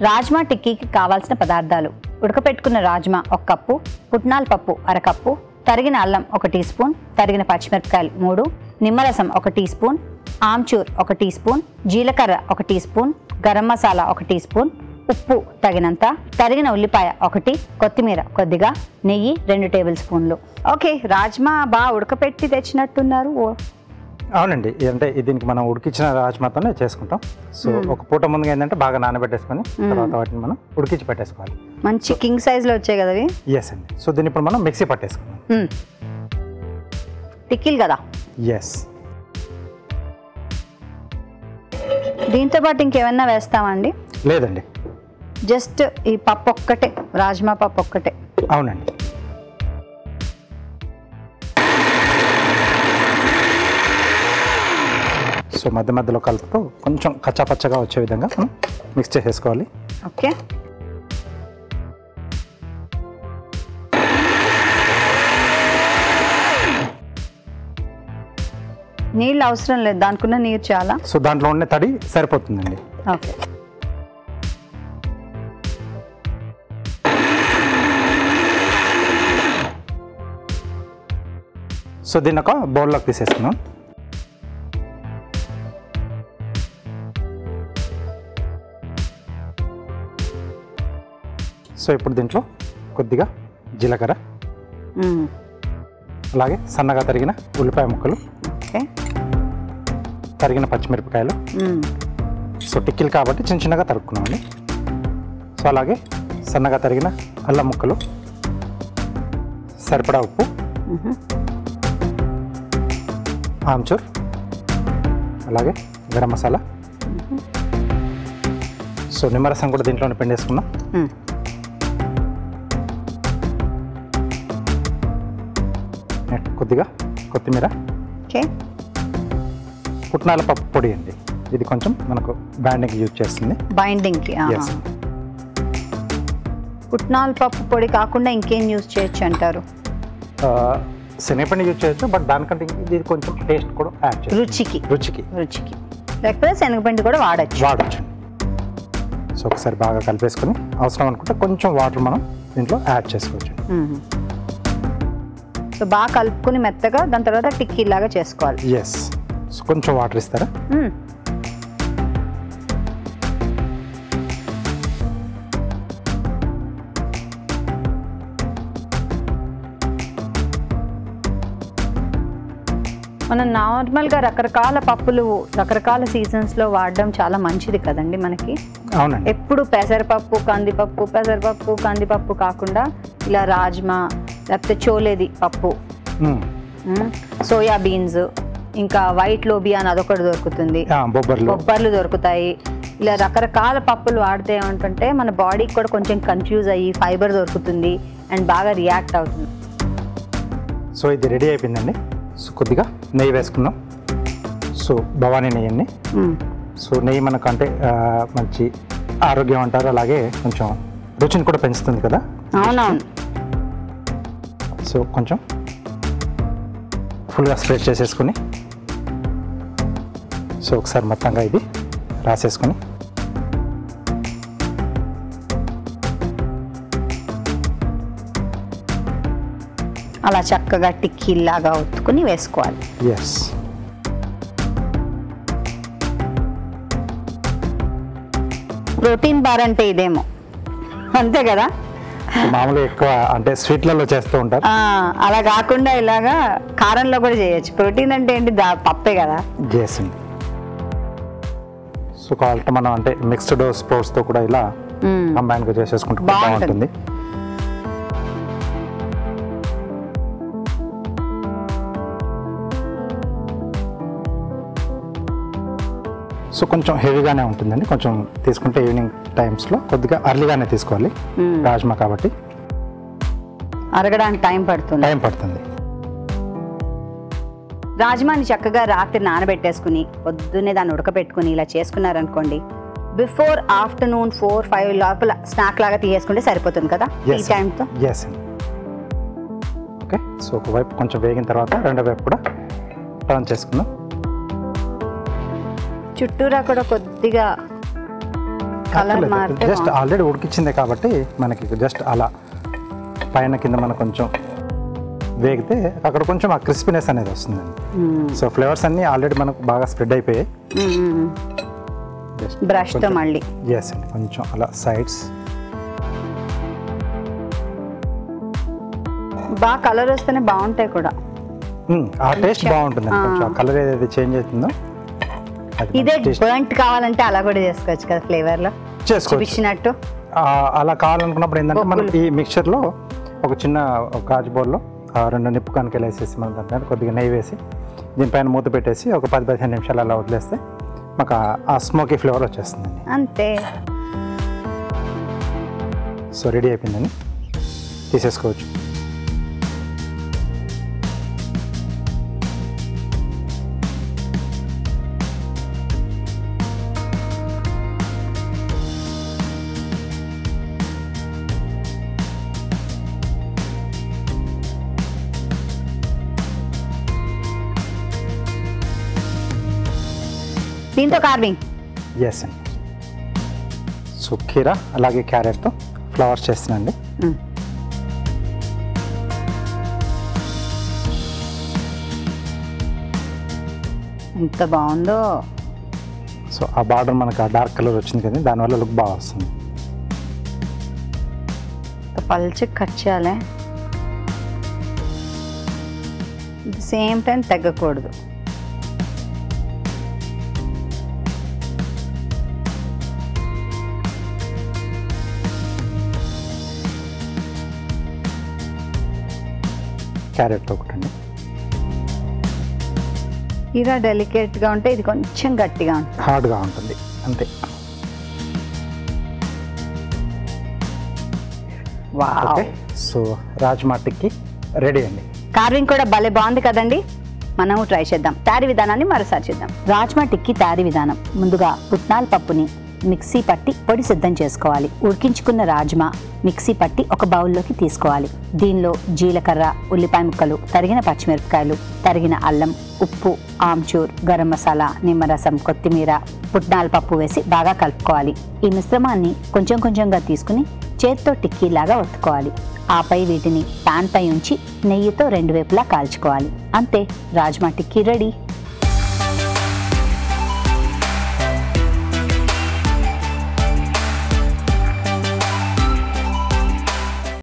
రాజ్మా టిక్కీకి కావాల్సిన పదార్థాలు ఉడకపెట్టుకున్న రాజ్మా ఒక కప్పు పుట్నాల పప్పు అరకప్పు తరిగిన అల్లం ఒక టీ స్పూన్ తరిగిన పచ్చిమిరపకాయలు మూడు నిమ్మరసం ఒక టీ స్పూన్ ఆమ్చూర్ ఒక టీ స్పూన్ జీలకర్ర ఒక టీ స్పూన్ గరం మసాలా ఒక టీ స్పూన్ ఉప్పు తగినంత తరిగిన ఉల్లిపాయ ఒకటి కొత్తిమీర కొద్దిగా నెయ్యి రెండు టేబుల్ స్పూన్లు ఓకే రాజ్మా బాగా ఉడకపెట్టి తెచ్చినట్టున్నారు ఓ అవునండి అంటే దీనికి మనం ఉడికించిన రాజ్మాతోనే చేసుకుంటాం సో ఒక పూట ముందుగా ఏంటంటే బాగా నానబెట్టేసుకొని తర్వాత వాటిని మనం ఉడికించి పెట్టేసుకోవాలి మంచి కింగ్ సైజ్లో వచ్చాయి కదా అవి ఎస్ అండి సో దీన్ని ఇప్పుడు మనం మిక్సీ పట్టేసుకుందాం మ్మ్. టిక్కీలు కదా ఎస్ దీంతో పాటు ఇంకేమన్నా వేస్తామండి లేదండి జస్ట్ ఈ పప్పు ఒక్కటే రాజ్మా పప్పు ఒక్కటే అవునండి సో మధ్య మధ్యలో కలుపుతూ కొంచెం కచ్చాపచ్చగా వచ్చే విధంగా మనం మిక్స్ చేసేసుకోవాలి ఓకే నీళ్ళు అవసరం లేదు దానికున్న నీరు చాలా సో దాంట్లో ఉండే తడి సరిపోతుందండి ఓకే సో దీన్ని ఒక బౌల్లోకి తీసేసుకున్నాం సో ఇప్పుడు దీంట్లో కొద్దిగా జీలకర్ర మ్మ్. అలాగే సన్నగా తరిగిన ఉల్లిపాయ ముక్కలు ఓకే తరిగిన పచ్చిమిరపకాయలు మ్మ్. సో టిక్కిలు కాబట్టి చిన్న చిన్నగా తరుక్కున్నామండి సో అలాగే సన్నగా తరిగిన అల్లం ముక్కలు సరిపడా ఉప్పు మ్మ్. ఆమ్చూర్ అలాగే గరం మసాలా సో నిమ్మరసం కూడా దీంట్లోనే పిండేసుకున్నాం మ్మ్. నెట్ కొద్దిగా కొత్తిమీర ఓకే పుట్నాల పప్పు పొడి అండి ఇది కొంచెం మనకు బ్యాండింగ్ యూజ్ చేస్తుంది బైండింగ్కి Yes. పుట్నాల పప్పు పొడి కాకుండా ఇంకేం యూజ్ చేయొచ్చు అంటారు ఆ, శనగపిండి యూజ్ చేయొచ్చు బట్ దానికంటే ఇది కొంచెం టేస్ట్ కూడా యాడ్ చేస్తుంది రుచికి రుచికి రుచికి లేకపోతే శనగపిండి కూడా వాడచ్చు వాడచ్చు సో ఒకసారి బాగా కలిపేసుకొని అవసరం అనుకుంటే కొంచెం వాటర్ మనం దీంట్లో యాడ్ చేసుకోవచ్చు మ్మ్. సో బాగా కలుపుకుని మెత్తగా దాని తర్వాత టిక్కీ లాగా చేసుకోవాలి ఎస్ సో కొంచెం వాటర్ ఇస్తారా మ్మ్. మనం నార్మల్గా రకరకాల పప్పులు రకరకాల సీజన్స్లో వాడడం చాలా మంచిది కదండి మనకి అవునండి ఎప్పుడు పెసరపప్పు కందిపప్పు పెసరపప్పు కందిపప్పు కాకుండా ఇలా రాజ్మా లేకపోతే చోలేది పప్పు మ్మ్. మ్మ్. సోయా బీన్స్ ఇంకా వైట్ లోబియా అని అదొకటి దొరుకుతుంది ఆ, బొబ్బర్లు బొబ్బర్లు దొరుకుతాయి ఇలా రకరకాల పప్పులు వాడితే ఏమంటుంటే మన బాడీకి కూడా కొంచెం కన్ఫ్యూజ్ అయ్యి ఫైబర్ దొరుకుతుంది అండ్ బాగా రియాక్ట్ అవుతుంది సో ఇది రెడీ అయిపోయిందండి సో కొద్దిగా నెయ్యి వేసుకుందాం సో భవానీ నెయ్యి అండి మ్మ్. సో నెయ్యి మనకు అంటే ఆ, మంచి ఆరోగ్యం అంటారు అలాగే కొంచెం రుచిని కూడా పెంచుతుంది కదా అవునవును సో కొంచెం ఫుల్గా స్ప్రెడ్ చేసేసుకొని సో ఒకసారి మొత్తంగా ఇది రాసేసుకొని అలా చక్కగా టిక్కీలాగా ఒత్తుకుని వేసుకోవాలి ఎస్ ప్రోటీన్ బార్ అంటే ఇదేమో అంతే కదా మామూలుగా ఎక్కువ అంటే స్వీట్లలో చేస్తూ ఉంటారు ఆ, అలా కాకుండా ఇలాగా కారంలో కూడా చేయొచ్చు ప్రోటీన్ అంటే ఏంటి దా పప్పే కదా ఎస్ అండి సో కావాలంటే మనం అంటే మిక్స్డ్ డోస్ స్పోర్ట్స్తో కూడా ఇలా మ్మ్. కంబైన్గా చేసేసుకుంటే కూడా బాగుంటుంది. బాగుంటుంది సో కొంచెం హెవీగానే ఉంటుందండి కొంచెం తీసుకుంటే ఈవినింగ్ టైమ్స్లో కొద్దిగా అర్లీగానే తీసుకోవాలి మ్మ్. రాజ్మా కాబట్టి అరగడానికి టైం పడుతుంది టైం పడుతుంది రాజ్మాని చక్కగా రాత్రి నానబెట్టేసుకుని పొద్దున్నే దాన్ని ఉడకబెట్టుకుని ఇలా చేసుకున్నారనుకోండి బిఫోర్ ఆఫ్టర్నూన్ ఫోర్ ఫైవ్ లోపల స్నాక్ లాగా తీసేసుకుంటే సరిపోతుంది కదా ఈ ఎస్ టైంతో ఎస్ అండి ఓకే సో ఒకవైపు కొంచెం వేగిన తర్వాత రెండో వైపు కూడా టర్న్ చేసుకుందాం చుట్టూరా కూడా కొద్దిగా కలర్ మారితే జస్ట్ ఆల్రెడీ ఉడికిచ్చిందే కాబట్టి మనకి జస్ట్ అలా పైన కింద మనకు కొంచెం వేగితే అక్కడ కొంచెం ఆ క్రిస్పీనెస్ అనేది వస్తుందండి సో ఫ్లేవర్స్ అన్నీ ఆల్రెడీ మనకు బాగా స్ప్రెడ్ అయిపోయాయి జస్ట్ బ్రష్తో మళ్ళీ ఎస్ అండి కొంచెం అలా సైడ్స్ బాగా కలర్ వస్తేనే బాగుంటాయి కూడా ఆ టేస్ట్ బాగుంటుంది కొంచెం కలర్ ఏదైతే చేంజ్ అవుతుందో అది ఇదే taste బర్ంట్ కావాలంటే అలా కూడా చేసుకోవచ్చు కదా ఫ్లేవర్ లో చేసుకోవచ్చు చూపించినట్టు ఆ, అలా కావాలనుకున్నప్పుడు ఏంటంటే మనం ఈ మిక్చర్లో ఒక చిన్న ఒక గాజు బౌల్లో ఆ రెండు నిప్పు కనుకలు వేసేసి మనం దాని మీద కొద్దిగా నెయ్యి వేసి దీనిపైన మూత పెట్టేసి ఒక పది పదిహేను నిమిషాలు అలా వదిలేస్తే మాకు ఆ- ఆ స్మోకీ ఫ్లేవర్ వచ్చేస్తుందండి అంతే సో రెడీ అయిపోయిందని తీసేసుకోవచ్చు దీంతో కార్వింగ్ ఎస్ అండి సో కీరా అలాగే క్యారెట్తో ఫ్లవర్స్ చేస్తున్నాండి ఎంత బాగుందో సో ఆ బార్డర్ మనకు ఆ డార్క్ కలర్ వచ్చింది కదా దానివల్ల లుక్ బాగా వస్తుంది పల్చి కట్ చేయాలి సేమ్ టైం తగ్గకూడదు క్యారెట్తో ఒకటండి ఇలా డెలికేట్గా ఉంటే ఇది కొంచెం గట్టిగా ఉంటుంది హార్డ్గా ఉంటుంది అంతే okay so rajma tikki ready అండి కార్వింగ్ కూడా భలే బాగుంది కదండి మనము ట్రై చేద్దాం తయారీ విధానాన్ని మరోసారి చూద్దాం రాజ్మా టిక్కి తయారీ విధానం ముందుగా పుట్నాల పప్పుని మిక్సీ పట్టి పొడి సిద్ధం చేసుకోవాలి ఉడికించుకున్న రాజ్మా మిక్సీ పట్టి ఒక బౌల్లోకి తీసుకోవాలి దీనిలో జీలకర్ర ఉల్లిపాయ ముక్కలు తరిగిన పచ్చిమిరపకాయలు తరిగిన అల్లం ఉప్పు ఆమ్చూర్ గరం మసాలా నిమ్మరసం కొత్తిమీర పుట్నాల పప్పు వేసి బాగా కలుపుకోవాలి ఈ మిశ్రమాన్ని కొంచెం కొంచెంగా తీసుకుని చేత్తో టిక్కీలాగా ఒత్తుకోవాలి ఆపై వీటిని పాన్ పై ఉంచి నెయ్యితో రెండు వైపులా కాల్చుకోవాలి అంతే రాజ్మా టిక్కీ రెడీ